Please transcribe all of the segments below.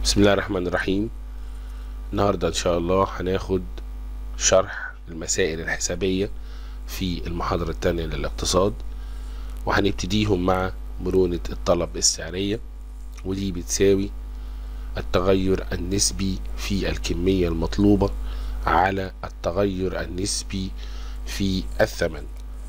بسم الله الرحمن الرحيم النهاردة إن شاء الله هناخد شرح المسائل الحسابية في المحاضرة التانية للاقتصاد وهنبتديهم مع مرونة الطلب السعرية ودي بتساوي التغير النسبي في الكمية المطلوبة على التغير النسبي في الثمن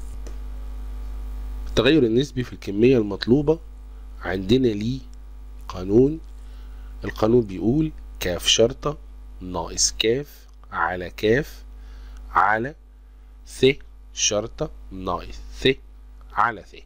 التغير النسبي في الكمية المطلوبة عندنا ليه قانون القانون بيقول كاف شرطة ناقص كاف على كاف على ث شرطة ناقص ث على ث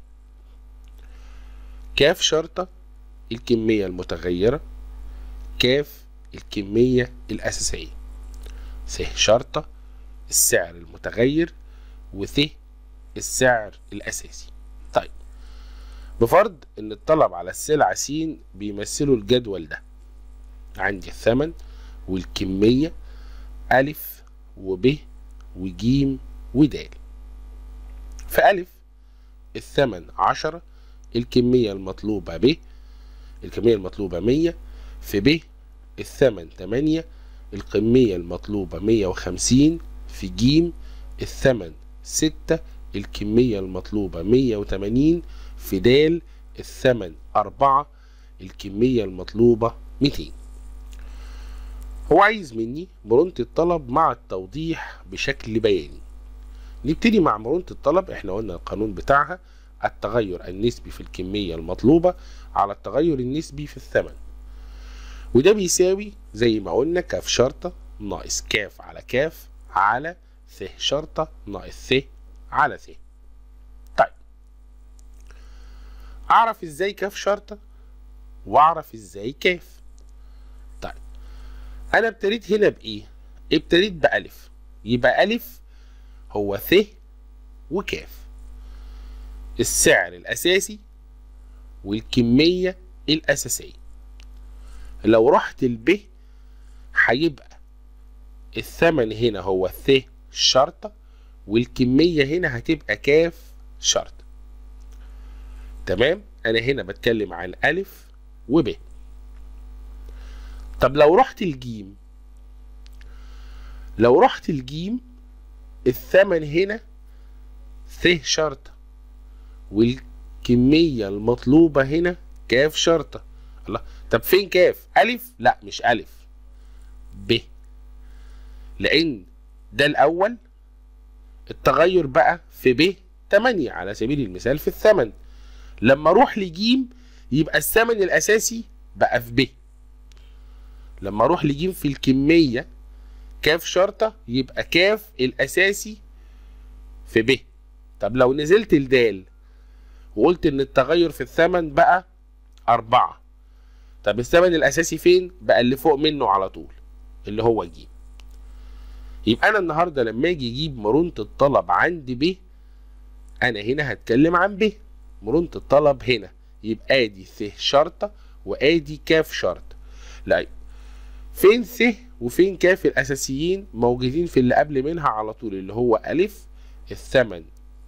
كاف شرطة الكمية المتغيرة كاف الكمية الأساسية ث شرطة السعر المتغير وث السعر الأساسي طيب بفرض ان الطلب على السلعة س بيمثلوا الجدول ده عندي الثمن والكمية ألف وب وجيم ودال فألف الثمن عشرة الكمية المطلوبة ب الكمية المطلوبة مية في ب الثمن تمانية الكمية المطلوبة مية وخمسين في جيم الثمن ستة الكمية المطلوبة مية وتمانين في دال الثمن أربعة الكمية المطلوبة ميتين هو عايز مني مرونة الطلب مع التوضيح بشكل بياني نبتدي مع مرونة الطلب احنا قلنا القانون بتاعها التغير النسبي في الكمية المطلوبة على التغير النسبي في الثمن وده بيساوي زي ما قلنا كاف شرطة ناقص كاف على كاف على ث شرطة ناقص ث على ث طيب اعرف ازاي كاف شرطة واعرف ازاي كاف طيب انا ابتديت هنا بايه ابتديت بالف يبقى الف هو ث وكاف السعر الاساسي والكمية الاساسية لو رحت الب هيبقى الثمن هنا هو ث شرطة والكمية هنا هتبقى كاف شرطة تمام انا هنا بتكلم عن الف وب طب لو رحت الجيم لو رحت الجيم الثمن هنا ث شرطة والكمية المطلوبة هنا كاف شرطة الله طب فين كاف ألف لا مش ألف ب لأن ده الأول التغير بقى في ب 8 على سبيل المثال في الثمن لما اروح لجيم يبقى الثمن الاساسي بقى في ب لما اروح لجيم في الكميه كاف شرطه يبقى كاف الاساسي في ب طب لو نزلت الدال وقلت ان التغير في الثمن بقى أربعة طب الثمن الأساسي فين؟ بقى اللي فوق منه على طول اللي هو جيم يبقى أنا النهاردة لما أجي أجيب مرونة الطلب عند ب أنا هنا هتكلم عن ب مرونة الطلب هنا يبقى ادي ث شرطة وادي كاف شرطة لا فين ث وفين كاف الاساسيين موجودين في اللي قبل منها على طول اللي هو الف الثمن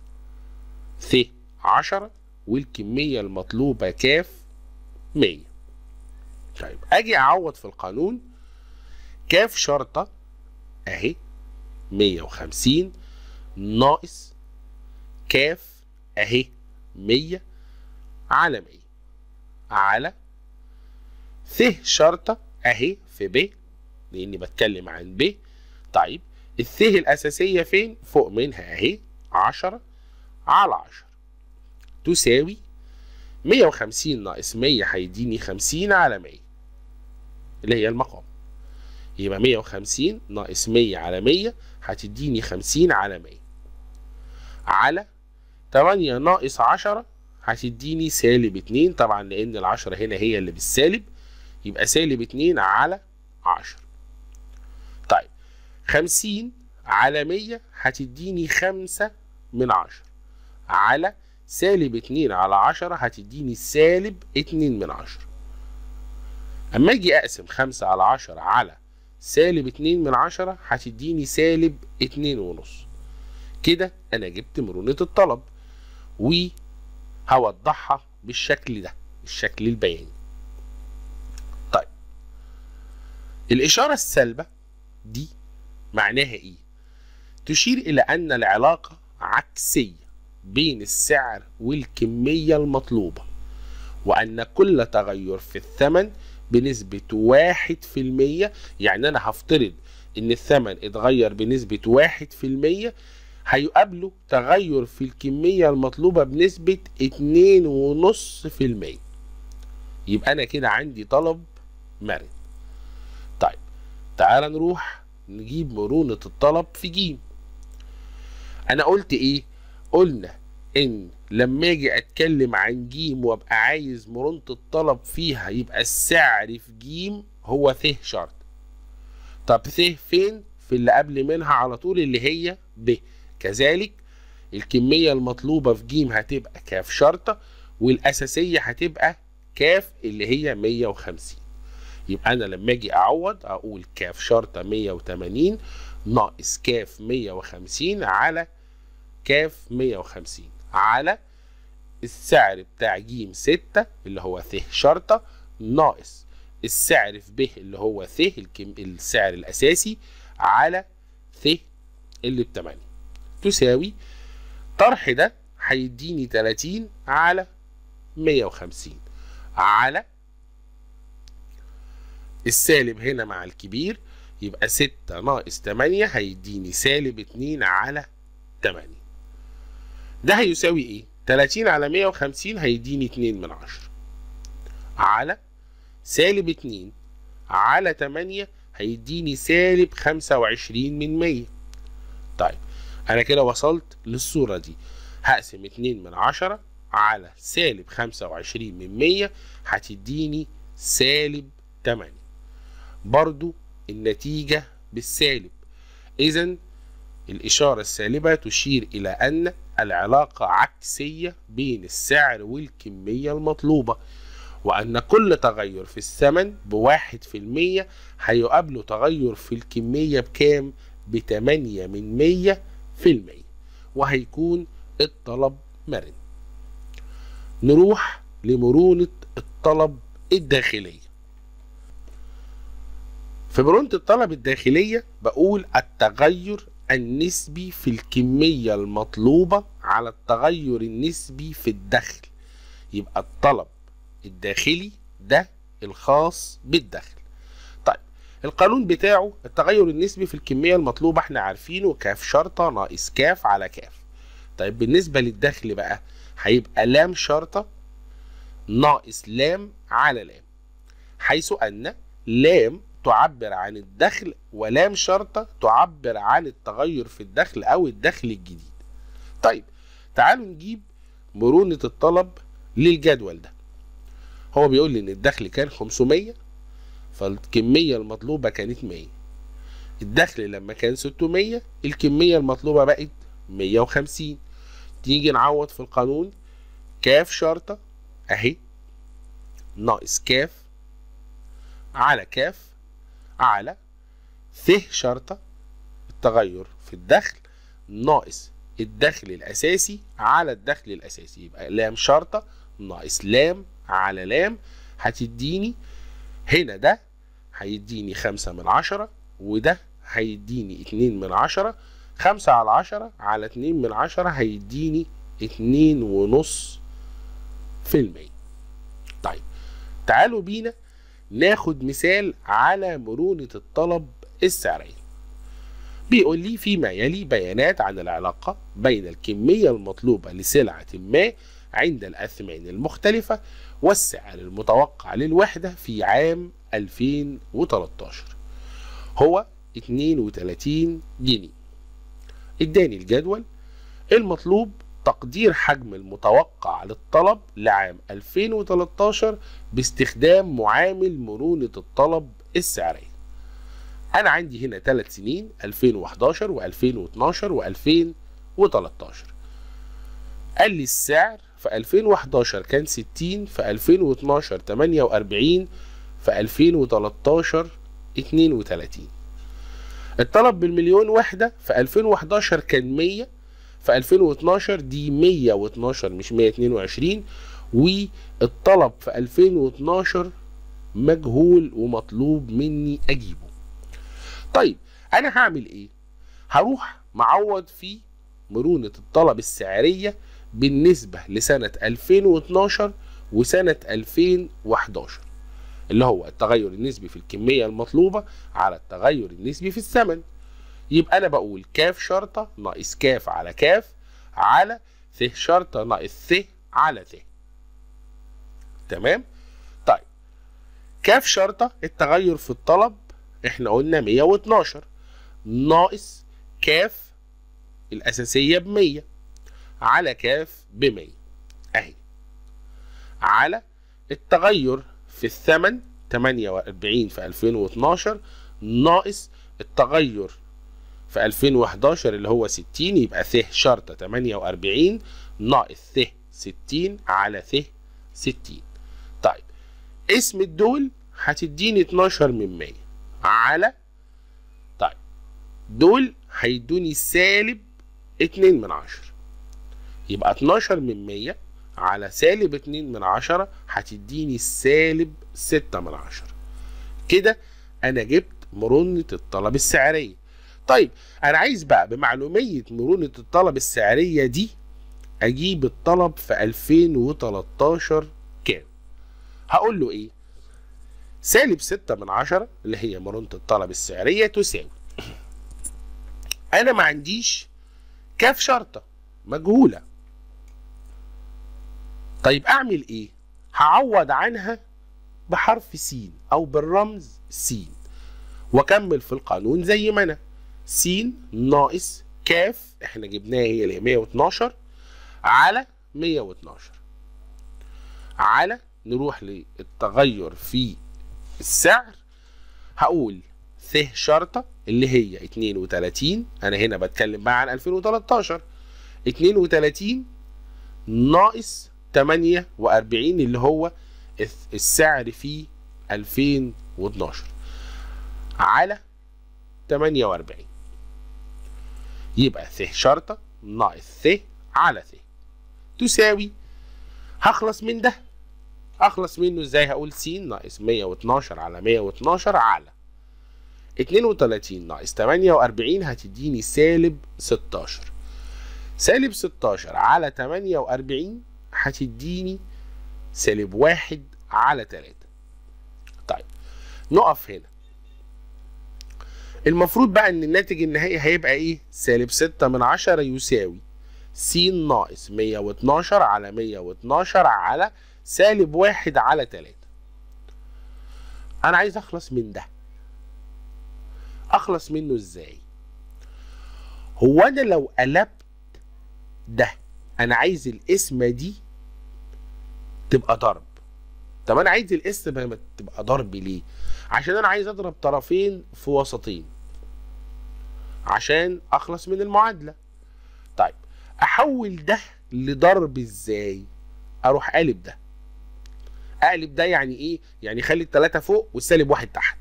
ث عشرة والكمية المطلوبة كاف مية طيب اجي اعوض في القانون كاف شرطة اهي مية وخمسين ناقص كاف اهي مية على مية على ث شرطة أهي في ب لأني بتكلم عن ب طيب الث الأساسية فين؟ فوق منها أهي عشرة على عشرة تساوي مية وخمسين ناقص مية هيديني خمسين على مية اللي هي المقام يبقى مية وخمسين ناقص مية على مية هتديني خمسين على مية على تمانية ناقص عشرة هتديني سالب اتنين طبعا لأن العشرة هنا هي اللي بالسالب يبقى سالب اتنين على عشرة طيب خمسين على مية هتديني خمسة من عشرة على سالب اتنين على عشرة هتديني سالب اتنين من عشرة أما أجي أقسم خمسة على عشرة على سالب اتنين من عشرة هتديني سالب اتنين ونص كده أنا جبت مرونة الطلب وهوضحها بالشكل ده الشكل البياني طيب الإشارة السالبة دي معناها إيه؟ تشير إلى أن العلاقة عكسية بين السعر والكمية المطلوبة وأن كل تغير في الثمن بنسبة واحد في المية يعني أنا هفترض إن الثمن اتغير بنسبة واحد في المية هيقابله تغير في الكمية المطلوبة بنسبة اتنين ونص في المية يبقى أنا كده عندي طلب مرن طيب تعال نروح نجيب مرونة الطلب في جيم أنا قلت إيه؟ قلنا إن لما أجي أتكلم عن جيم وأبقى عايز مرونة الطلب فيها يبقى السعر في جيم هو ث شرط طب ث فين؟ في اللي قبل منها على طول اللي هي ب كذلك الكمية المطلوبة في جيم هتبقى كاف شرطة والأساسية هتبقى كاف اللي هي 150 يبقى أنا لما أجي أعوض أقول كاف شرطة 180 ناقص كاف 150 على كاف 150 على السعر بتاع جيم 6 اللي هو ث شرطة ناقص السعر في ب اللي هو ث السعر الأساسي على ث اللي ب 8 تساوي طرح ده هيديني 30 على 150 على السالب هنا مع الكبير يبقى 6 ناقص 8 هيديني سالب 2 على 8 ده هيساوي ايه؟ 30 على 150 هيديني 2 من 10 على سالب 2 على 8 هيديني سالب 25 من 100 طيب انا كده وصلت للصورة دي هقسم 2 من 10 على سالب 25 من 100 هتديني سالب 8 برضو النتيجة بالسالب إذا الإشارة السالبة تشير إلى أن العلاقة عكسية بين السعر والكمية المطلوبة وأن كل تغير في الثمن بواحد في المية هيقابله تغير في الكمية بكام؟ بتمانية من مية في المية وهيكون الطلب مرن نروح لمرونة الطلب الداخلية في مرونة الطلب الداخلية بقول التغير النسبي في الكمية المطلوبة على التغير النسبي في الدخل يبقى الطلب الداخلي ده الخاص بالدخل طيب القانون بتاعه التغير النسبي في الكمية المطلوبة احنا عارفينه كاف شرطة ناقص كاف على كاف طيب بالنسبة للدخل بقى هيبقى لام شرطة ناقص لام على لام حيث أن لام تعبر عن الدخل ولام شرطة تعبر عن التغير في الدخل أو الدخل الجديد طيب تعالوا نجيب مرونة الطلب للجدول ده هو بيقول لي إن الدخل كان 500 فالكمية المطلوبة كانت 100 الدخل لما كان 600 الكمية المطلوبة بقت 150 تيجي نعوض في القانون كاف شرطة أهي ناقص كاف على كاف على ث شرطة التغير في الدخل ناقص الدخل الأساسي على الدخل الأساسي يبقى لام شرطة ناقص لام على لام هتديني هنا ده هيديني خمسة من عشرة وده هيديني اتنين من عشرة خمسة على عشرة على اتنين من عشرة هيديني اتنين ونص في المية طيب تعالوا بينا ناخد مثال على مرونة الطلب السعرية بيقول لي فيما يلي بيانات عن العلاقة بين الكمية المطلوبة لسلعة ما عند الأثمان المختلفة والسعر المتوقع للوحدة في عام 2013 هو 32 جنيه اداني الجدول المطلوب تقدير حجم المتوقع للطلب لعام 2013 باستخدام معامل مرونة الطلب السعرية أنا عندي هنا ثلاث سنين 2011 و2012 و2013 قال لي السعر في 2011 كان 60 في 2012 48 في 2013 32 الطلب بالمليون وحدة في 2011 كان 100 في 2012 دي 112 مش 122 والطلب في 2012 مجهول ومطلوب مني اجيبه طيب انا هعمل ايه هروح معوض في مرونة الطلب السعرية بالنسبة لسنة 2012 وسنة 2011 اللي هو التغير النسبي في الكمية المطلوبة على التغير النسبي في الثمن يبقى أنا بقول كاف شرطة ناقص كاف على كاف على ث شرطة ناقص ث على ث تمام طيب كاف شرطة التغير في الطلب احنا قلنا 112 ناقص كاف الأساسية ب 100 على كاف ب 100 أهي على التغير في الثمن 48 في 2012 ناقص التغير في 2011 اللي هو 60 يبقى ث شرطة 48 ناقص ث 60 على ث 60 طيب اسم الدول هتديني 12 من 100 على طيب دول هيدوني سالب 2 من 10 يبقى 12 من 100 على سالب 2 من 10 هتديني سالب 6 من 10 كده انا جبت مرونة الطلب السعرية طيب انا عايز بقى بمعلومية مرونة الطلب السعرية دي اجيب الطلب في 2013 كام هقول له ايه سالب 6 من 10 اللي هي مرونة الطلب السعرية تساوي انا ما عنديش كاف شرطة مجهولة طيب اعمل ايه هعوض عنها بحرف س او بالرمز س واكمل في القانون زي ما انا س ناقص كاف احنا جبناها هي اللي هي 112 على 112 على نروح للتغير في السعر هقول ث شرطة اللي هي 32 انا هنا بتكلم بقى عن 2013 32 ناقص 48 اللي هو السعر في 2012 على 48 يبقى ث شرطة ناقص ث على ث تساوي هخلص من ده اخلص منه ازاي هقول س ناقص 112 على 112 على 32 ناقص 48 هتديني سالب 16 سالب 16 على 48 هتديني سالب واحد على تلاتة طيب نقف هنا المفروض بقى ان الناتج النهائي هيبقى ايه سالب ستة من عشرة يساوي س ناقص مية واتناشر على مية واتناشر على سالب واحد على تلاتة انا عايز اخلص من ده اخلص منه ازاي هو انا لو قلبت ده انا عايز القسمة دي تبقى ضرب طب انا عايز القسمة تبقى ضرب ليه عشان انا عايز اضرب طرفين في وسطين عشان اخلص من المعادلة طيب احول ده لضرب ازاي اروح قالب ده اقلب ده يعني ايه يعني خلي التلاتة فوق والسالب واحد تحت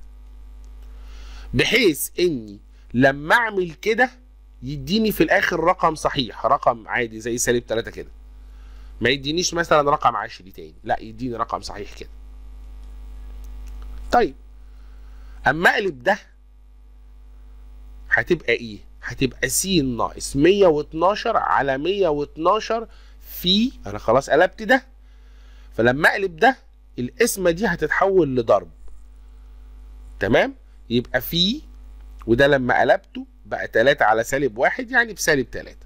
بحيث اني لما اعمل كده يديني في الاخر رقم صحيح رقم عادي زي سالب 3 كده ما يدينيش مثلا رقم عشري تاني لا يديني رقم صحيح كده طيب اما اقلب ده هتبقى ايه هتبقى س ناقص 112 على 112 في انا خلاص قلبت ده فلما اقلب ده القسمه دي هتتحول لضرب تمام يبقى في وده لما قلبته بقى 3 على سالب واحد يعني بسالب 3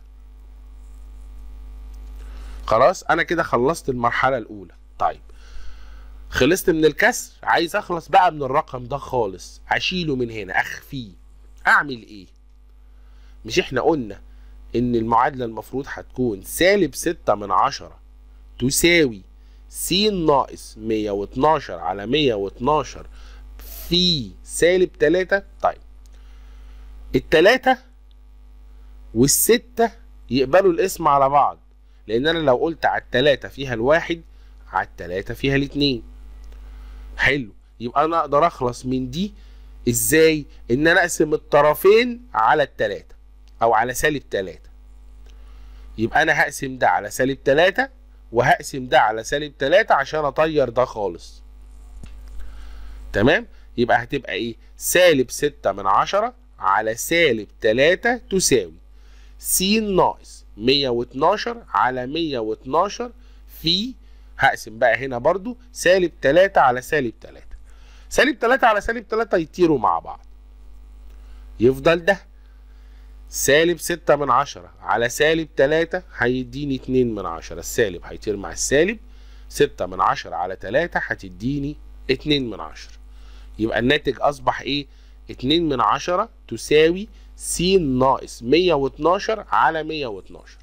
خلاص انا كده خلصت المرحله الاولى طيب خلصت من الكسر عايز اخلص بقى من الرقم ده خالص اشيله من هنا اخفيه اعمل ايه مش احنا قلنا ان المعادله المفروض هتكون سالب 6 من 10 تساوي س ناقص 112 على 112 في سالب 3 طيب التلاتة والستة يقبلوا الاسم على بعض لان انا لو قلت على التلاتة فيها الواحد على التلاتة فيها الاتنين حلو يبقى انا اقدر اخلص من دي ازاي ان انا اقسم الطرفين على التلاتة او على سالب تلاتة يبقى انا هقسم ده على سالب تلاتة وهقسم ده على سالب تلاتة عشان اطير ده خالص تمام يبقى هتبقى ايه سالب ستة من عشرة على سالب تلاتة تساوي س ناقص مية واتناشر على مية واتناشر في هقسم بقى هنا برضو سالب تلاتة على سالب تلاتة سالب تلاتة على سالب تلاتة يطيروا مع بعض يفضل ده سالب ستة من عشرة على سالب تلاتة هيديني اتنين من عشرة السالب هيطير مع السالب ستة من عشرة على تلاتة هتديني اتنين من عشرة يبقى الناتج أصبح إيه؟ اتنين من عشرة تساوي س ناقص مية واتناشر على مية واتناشر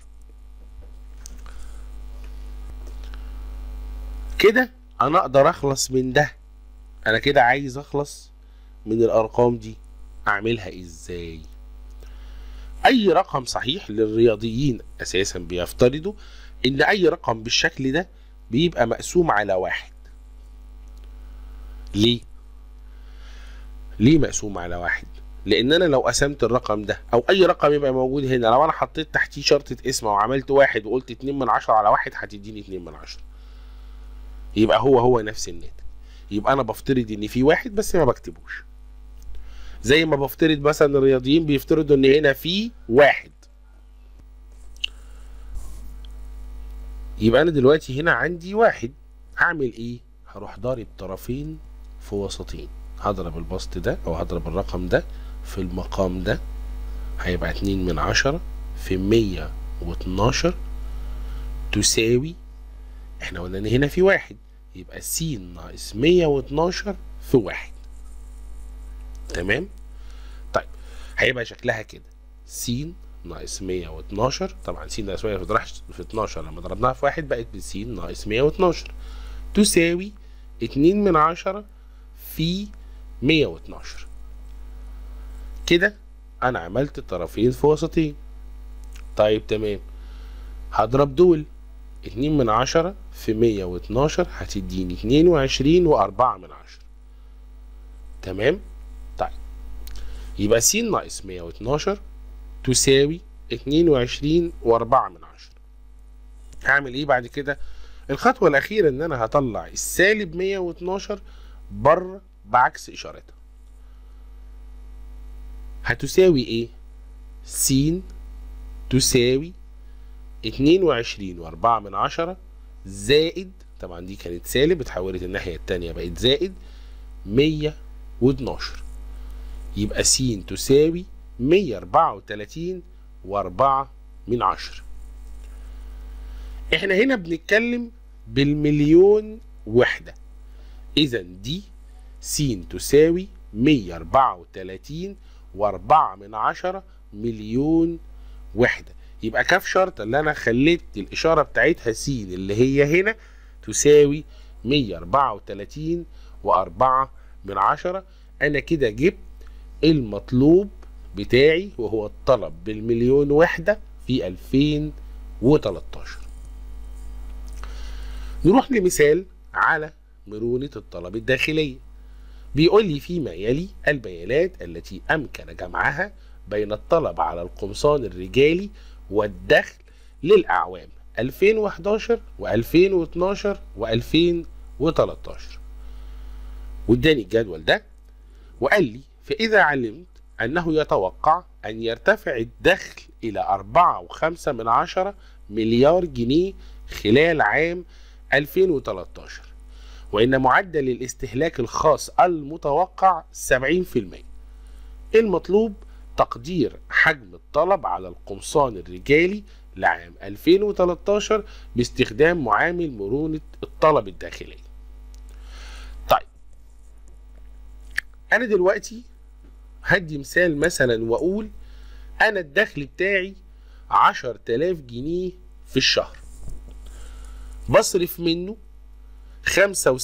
كده أنا أقدر أخلص من ده أنا كده عايز أخلص من الأرقام دي أعملها إزاي؟ اي رقم صحيح للرياضيين اساسا بيفترضوا ان اي رقم بالشكل ده بيبقى مقسوم على واحد ليه ليه مقسوم على واحد لان انا لو قسمت الرقم ده او اي رقم يبقى موجود هنا لو انا حطيت تحتيه شرطة اسم وعملت واحد وقلت اتنين من عشرة على واحد هتديني اتنين من عشرة يبقى هو هو نفس الناتج يبقى انا بفترض ان في واحد بس ما بكتبوش زي ما بفترض مثلا الرياضيين بيفترضوا ان هنا في واحد يبقى انا دلوقتي هنا عندي واحد هعمل ايه هروح ضارب طرفين في وسطين هضرب البسط ده او هضرب الرقم ده في المقام ده هيبقى اتنين من عشرة في مية واتناشر تساوي احنا قلنا ان هنا في واحد يبقى س ناقص مية واتناشر في واحد تمام طيب هيبقى شكلها كده س ناقص 112 طبعا س ناقص 100 راح في 12 لما ضربناها في واحد بقت بس ناقص 112 تساوي 2 من 10 في 112 كده انا عملت طرفين في وسطين طيب تمام هضرب دول 2 من 10 في 112 هتديني 22 و4 من 10 تمام يبقى س ناقص 112 تساوي 22 و4 من عشرة هعمل ايه بعد كده الخطوة الأخيرة إن أنا هطلع السالب 112 بره بعكس إشارتها هتساوي إيه؟ س تساوي 22 و4 من عشرة زائد طبعا دي كانت سالب اتحولت الناحية التانية بقت زائد 112 يبقى س تساوي 134 و4 من عشرة احنا هنا بنتكلم بالمليون وحدة اذا دي س تساوي 134 و4 من عشرة مليون وحدة يبقى كاف شرط اللي انا خليت الاشارة بتاعتها س اللي هي هنا تساوي 134 و4 من عشرة انا كده جبت المطلوب بتاعي وهو الطلب بالمليون وحدة في 2013 نروح لمثال على مرونة الطلب الداخلية بيقول لي فيما يلي البيانات التي أمكن جمعها بين الطلب على القمصان الرجالي والدخل للأعوام 2011 و2012 و2013 واداني الجدول ده وقال لي فإذا علمت أنه يتوقع أن يرتفع الدخل إلى أربعة وخمسة من عشرة مليار جنيه خلال عام 2013 وإن معدل الاستهلاك الخاص المتوقع 70% المطلوب تقدير حجم الطلب على القمصان الرجالي لعام 2013 باستخدام معامل مرونة الطلب الداخلي طيب أنا دلوقتي هدي مثال مثلا وأقول أنا الدخل بتاعي 10000 جنيه في الشهر بصرف منه 75%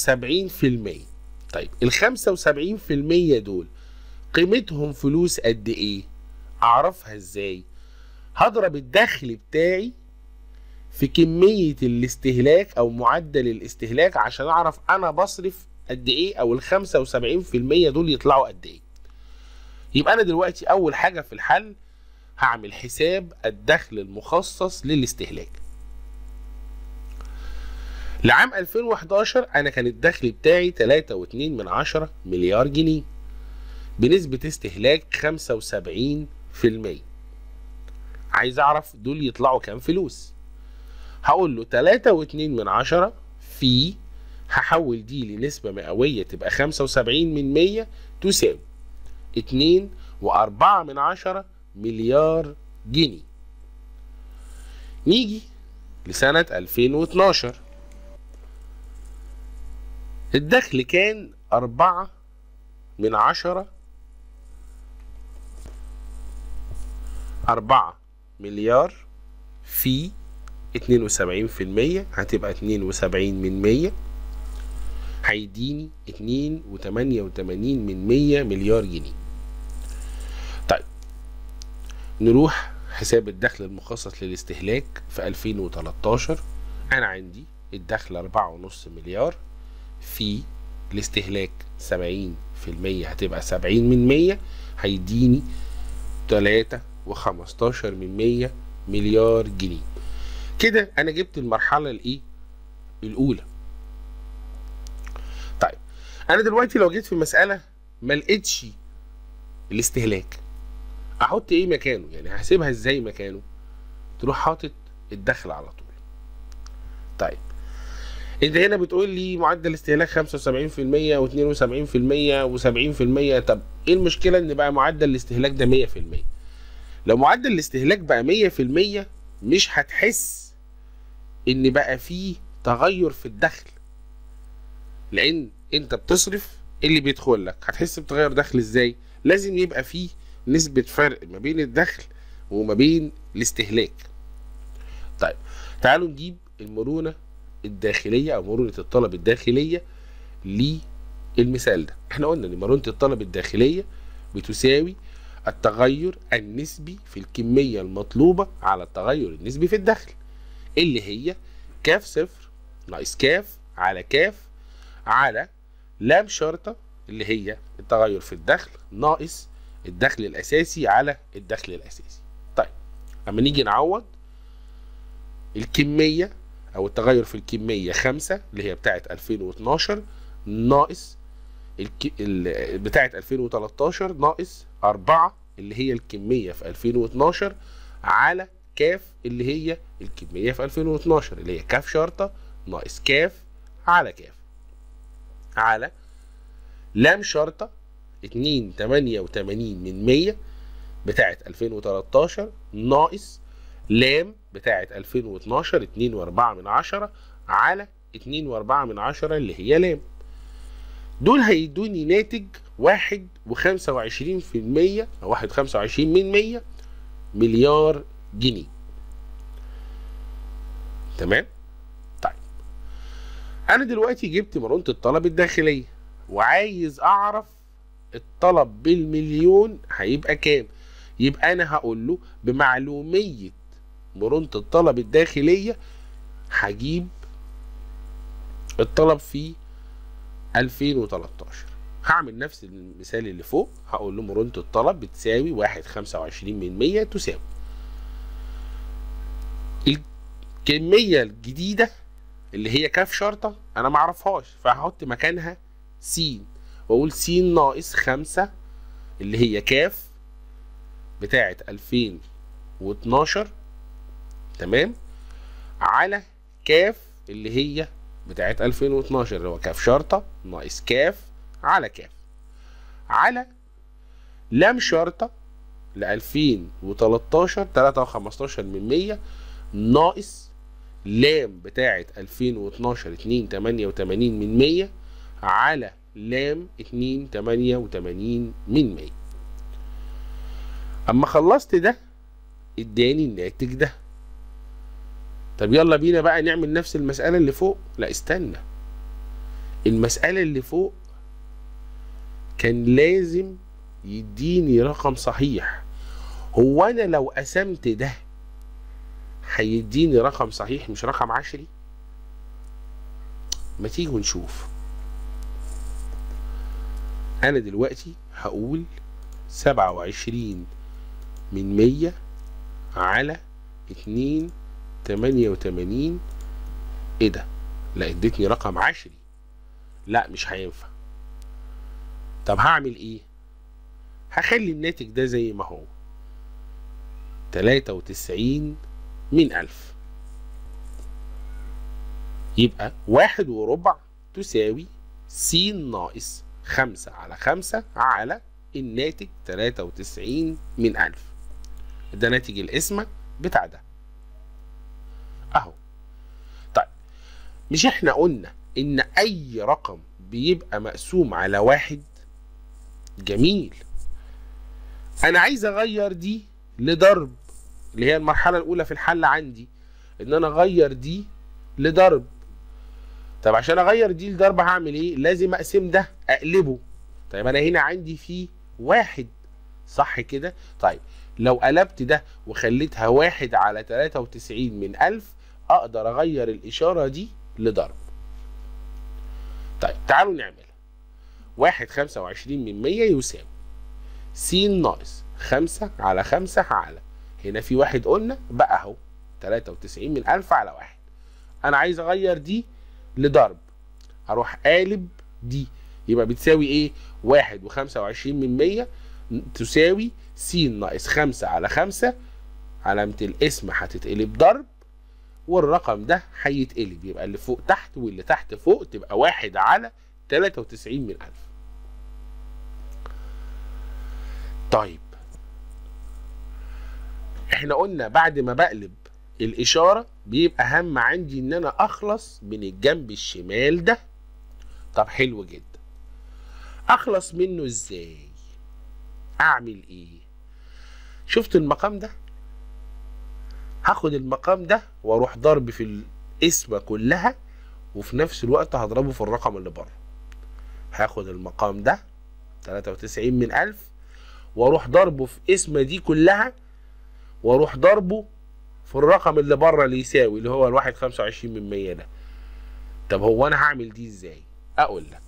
طيب ال 75% دول قيمتهم فلوس قد ايه اعرفها ازاي هضرب الدخل بتاعي في كمية الاستهلاك او معدل الاستهلاك عشان اعرف انا بصرف قد ايه او ال 75% دول يطلعوا قد ايه يبقى انا دلوقتي اول حاجة في الحل هعمل حساب الدخل المخصص للاستهلاك لعام 2011 انا كان الدخل بتاعي 3.2 من عشرة مليار جنيه بنسبة استهلاك 75% عايز اعرف دول يطلعوا كام فلوس هقول له 3.2 من عشرة في هحول دي لنسبة مئوية تبقى 75 من 100 تساوي 2 وأربعة من عشرة مليار جنيه نيجي لسنة 2012 الدخل كان أربعة من عشرة أربعة مليار في اتنين وسبعين في المية هتبقى اتنين وسبعين من مية هيديني اتنين وتمانية وتمانين من مية مليار جنيه طيب نروح حساب الدخل المخصص للاستهلاك في 2013 أنا عندي الدخل أربعة ونص مليار في الاستهلاك سبعين في المية هتبقى سبعين من مية هيديني تلاتة وخمستاشر من مية مليار جنيه كده أنا جبت المرحلة الإيه؟ الأولى طيب أنا دلوقتي لو جيت في مسألة ما لقيتش الاستهلاك احط ايه مكانه يعني هحسبها ازاي مكانه تروح حاطط الدخل على طول طيب انت هنا بتقول لي معدل استهلاك 75% و72% و70% طب ايه المشكله ان بقى معدل الاستهلاك ده 100% لو معدل الاستهلاك بقى 100% مش هتحس ان بقى فيه تغير في الدخل لان انت بتصرف اللي بيدخل لك هتحس بتغير دخل ازاي لازم يبقى فيه نسبة فرق ما بين الدخل وما بين الاستهلاك طيب تعالوا نجيب المرونة الداخلية أو مرونة الطلب الداخلية للمثال ده احنا قلنا ان مرونة الطلب الداخلية بتساوي التغير النسبي في الكمية المطلوبة على التغير النسبي في الدخل اللي هي كاف صفر ناقص كاف على كاف على لام شرطة اللي هي التغير في الدخل ناقص الدخل الاساسي على الدخل الاساسي طيب اما نيجي نعوض الكميه او التغير في الكميه خمسة اللي هي بتاعه 2012 ناقص الك... ال... بتاعه 2013 ناقص أربعة اللي هي الكميه في 2012 على كاف اللي هي الكميه في 2012 اللي هي كاف شرطه ناقص كاف على كاف على لام شرطه اتنين تمانية وتمانين من مية بتاعة ألفين وتلاتاشر ناقص لام بتاعة ألفين واتناشر اتنين وأربعة من عشرة على اتنين وأربعة من عشرة اللي هي لام دول هيدوني ناتج واحد وخمسة وعشرين في المية أو واحد وخمسة وعشرين من مية مليار جنيه تمام طيب أنا دلوقتي جبت مرونة الطلب الداخلية وعايز أعرف الطلب بالمليون هيبقى كام يبقى انا هقول له بمعلومية مرونة الطلب الداخلية هجيب الطلب في 2013 هعمل نفس المثال اللي فوق هقول له مرونة الطلب بتساوي واحد خمسة وعشرين من مية تساوي الكمية الجديدة اللي هي كاف شرطة أنا معرفهاش فهحط مكانها س واقول س ناقص خمسة اللي هي كاف بتاعة ألفين واتناشر تمام على كاف اللي هي بتاعة ألفين واتناشر اللي هو كاف شرطة ناقص كاف على كاف على لام شرطة لألفين وتلاتاشر تلاتة وخمستاشر من مية ناقص لام بتاعة ألفين واتناشر اتنين تمانية وتمانين من مية على لام اتنين تمانية وتمانين من مية اما خلصت ده اداني الناتج ده طب يلا بينا بقى نعمل نفس المسألة اللي فوق لا استنى المسألة اللي فوق كان لازم يديني رقم صحيح هو انا لو قسمت ده هيديني رقم صحيح مش رقم عشري ما تيجي ونشوف انا دلوقتي هقول سبعة وعشرين من مية على اتنين تمانية وتمانين ايه ده لا ادتني رقم عشري لا مش هينفع طب هعمل ايه هخلي الناتج ده زي ما هو تلاتة وتسعين من ألف يبقى واحد وربع تساوي س ناقص خمسة على خمسة على الناتج تلاتة وتسعين من ألف ده ناتج القسمة بتاع ده أهو طيب مش احنا قلنا إن أي رقم بيبقى مقسوم على واحد جميل أنا عايز أغير دي لضرب اللي هي المرحلة الأولى في الحل عندي إن أنا أغير دي لضرب طب عشان اغير دي لضرب هعمل ايه لازم اقسم ده اقلبه طيب انا هنا عندي فيه واحد صح كده طيب لو قلبت ده وخليتها واحد على تلاتة وتسعين من ألف أقدر أغير الإشارة دي لضرب طيب تعالوا نعملها واحد خمسة وعشرين من مية يساوي س ناقص خمسة على خمسة على هنا في واحد قلنا بقى اهو تلاتة وتسعين من ألف على واحد أنا عايز أغير دي لضرب هروح قالب دي يبقى بتساوي ايه واحد وخمسة وعشرين من مية تساوي س ناقص خمسة على خمسة علامة الاسم هتتقلب ضرب والرقم ده هيتقلب يبقى اللي فوق تحت واللي تحت فوق تبقى واحد على تلاتة وتسعين من ألف طيب احنا قلنا بعد ما بقلب الإشارة بيبقى أهم عندي إن أنا أخلص من الجنب الشمال ده طب حلو جدا أخلص منه إزاي؟ أعمل إيه؟ شفت المقام ده؟ هاخد المقام ده وأروح ضرب في القسمة كلها وفي نفس الوقت هضربه في الرقم اللي بره هاخد المقام ده 93 من ألف وأروح ضربه في قسمة دي كلها وأروح ضربه في الرقم اللي بره اللي يساوي اللي هو الواحد خمسة وعشرين من مية ده طب هو انا هعمل دي ازاي اقول لك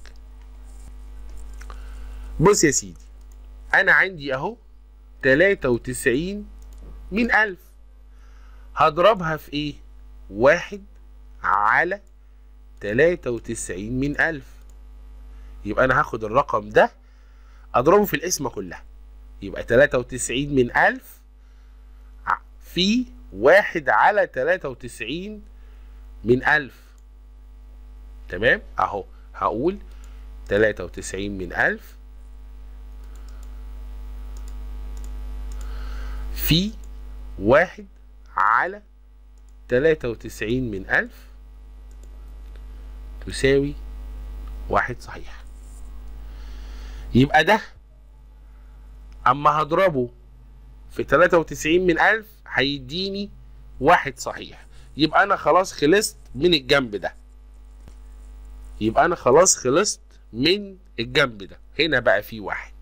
بص يا سيدي انا عندي اهو تلاتة وتسعين من الف هضربها في ايه واحد على تلاتة وتسعين من الف يبقى انا هاخد الرقم ده اضربه في القسمة كلها يبقى تلاتة وتسعين من الف في واحد على تلاتة وتسعين من ألف تمام أهو هقول تلاتة وتسعين من ألف في واحد على تلاتة وتسعين من ألف تساوي واحد صحيح يبقى ده أما هضربه في تلاتة وتسعين من ألف هيديني واحد صحيح يبقى انا خلاص خلصت من الجنب ده يبقى انا خلاص خلصت من الجنب ده هنا بقى في واحد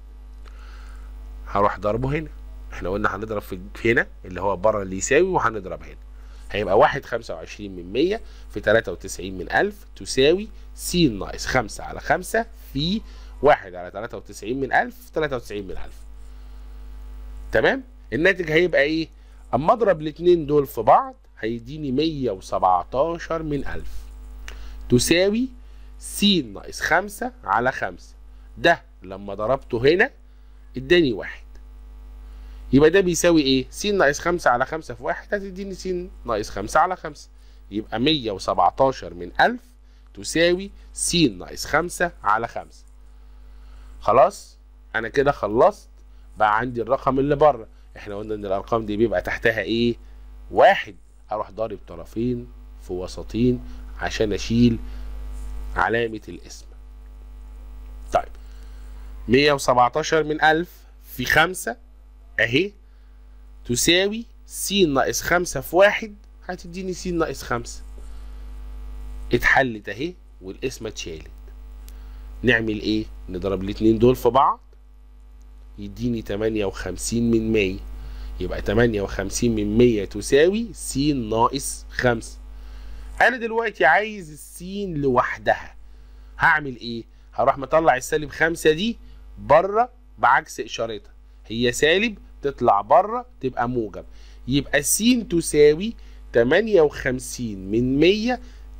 هروح ضربه هنا احنا قلنا هنضرب في هنا اللي هو بره اللي يساوي وهنضرب هنا هيبقى واحد خمسة وعشرين من مية في تلاتة وتسعين من ألف تساوي س ناقص خمسة على خمسة في واحد على تلاتة وتسعين من ألف تلاتة وتسعين من ألف تمام الناتج هيبقى ايه اما اضرب الاتنين دول في بعض هيديني 117 من ألف تساوي س ناقص خمسة على خمسة ده لما ضربته هنا اداني واحد يبقى ده بيساوي ايه س ناقص خمسة على خمسة في واحد هتديني س ناقص خمسة على خمسة يبقى 117 من ألف تساوي س ناقص خمسة على خمسة خلاص انا كده خلصت بقى عندي الرقم اللي بره احنا قلنا ان الارقام دي بيبقى تحتها ايه واحد اروح ضارب طرفين في وسطين عشان اشيل علامة الاسم طيب 117 من ألف في خمسة اهي تساوي س ناقص خمسة في واحد هتديني س ناقص خمسة اتحلت اهي والقسمة اتشالت نعمل ايه نضرب الاتنين دول في بعض يديني 58 من 100 يبقى 58 من 100 تساوي س ناقص 5 انا دلوقتي عايز السين لوحدها هعمل ايه هروح مطلع السالب 5 دي بره بعكس اشارتها هي سالب تطلع بره تبقى موجب يبقى س تساوي 58 من 100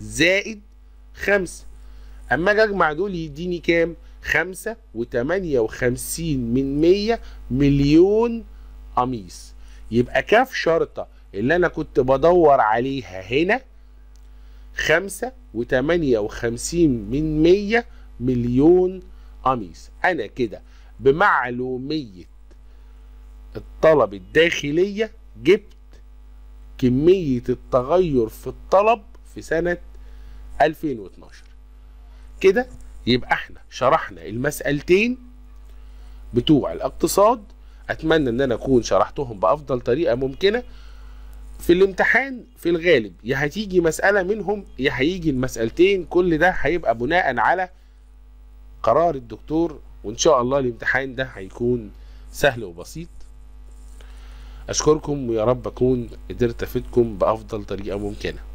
زائد خمسة اما اجي اجمع دول يديني كام خمسة وتمانية وخمسين من مية مليون قميص يبقى كاف شرطة اللي انا كنت بدور عليها هنا خمسة وتمانية وخمسين من مية مليون قميص انا كده بمعلومية الطلب الداخلية جبت كمية التغير في الطلب في سنة 2012 كده يبقى احنا شرحنا المسألتين بتوع الاقتصاد اتمنى ان انا اكون شرحتهم بافضل طريقة ممكنة في الامتحان في الغالب يا هتيجي مسألة منهم يا هيجي المسألتين كل ده هيبقى بناء على قرار الدكتور وان شاء الله الامتحان ده هيكون سهل وبسيط اشكركم ويا رب اكون قدرت افيدكم بافضل طريقة ممكنة